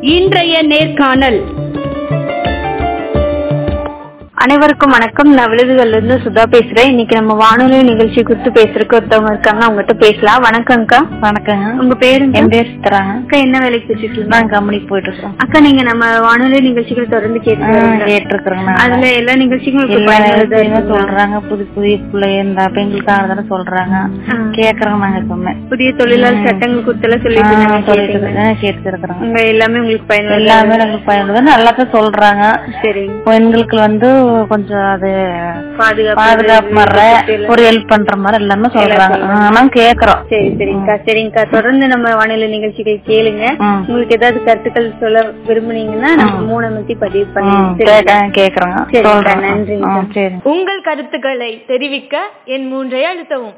இன்றைய நேர்காணல் அனைவருக்கும் வணக்கம் நான் விழுதுகள்ல இருந்து சுதா பேசுறேன் இன்னைக்கு நம்ம வானொலி நிகழ்ச்சி குறித்து பேசுறதுக்கு ஒருத்தவங்க இருக்காங்க அவங்ககிட்ட பேசலாம் வணக்கம்க்கா வணக்கங்க உங்க பேருங்க என் பேர் சித்ராங்க அக்கா என்ன வேலைக்கு போயிட்டு இருக்கீங்க நான் கம்பெனிக்கு போயிட்டு இருக்கோம் அக்கா நீங்க நம்ம வானொலி நிகழ்ச்சிகள் தொடர்ந்து கேட்டு கேட்டிருக்கிறேங்க அதுல எல்லா நிகழ்ச்சிகளும் உங்களுக்கு எல்லா பயனுள்ளதா இடத்துலயுமே இருக்குங்களா? சொல்றாங்க புது புதிய பிள்ளை இந்த பெண்களுக்காக தானே சொல்றாங்க ஆ. கேக்குறோம் நாங்க எப்பவுமே புதிய தொழிலாளர் சட்டங்கள் குறித்தெல்லாம் சொல்லிட்டு இருந்தாங்க, கேட்டீங்களா? கேட்டு இருக்கிறோம் உங்க எல்லாமே உங்களுக்கு பயனுள்ளதா எல்லாமே எங்களுக்கு பயனுள்ளது நல்லாதான் சொல்றாங்க சரிங்க பெண்களுக்கு வந்து கொஞ்சம் அது பாதுகாப்பு பாதுகாப்பு மாதிரி ஒரு ஹெல்ப் பண்ற மாதிரி எல்லாமே சொல்றாங்க ஆனா கேக்குறோம் சரி சரிங்கக்கா சரிங்கக்கா தொடர்ந்து நம்ம வானிலை நிகழ்ச்சிகள் கேளுங்க ம். உங்களுக்கு ஏதாவது கருத்துக்கள் சொல்ல விரும்புனீங்கன்னா நம்ம மூணை மத்தி பதிவு ம், பண்ணுங்க கேக்க- கேக்குறோங்க சரிங்கக்கா, சொல்றேங்க நன்றிங்கக்கா. ம், சரி உங்கள் கருத்துக்களை தெரிவிக்க என் மூன்றை அழுத்தவும்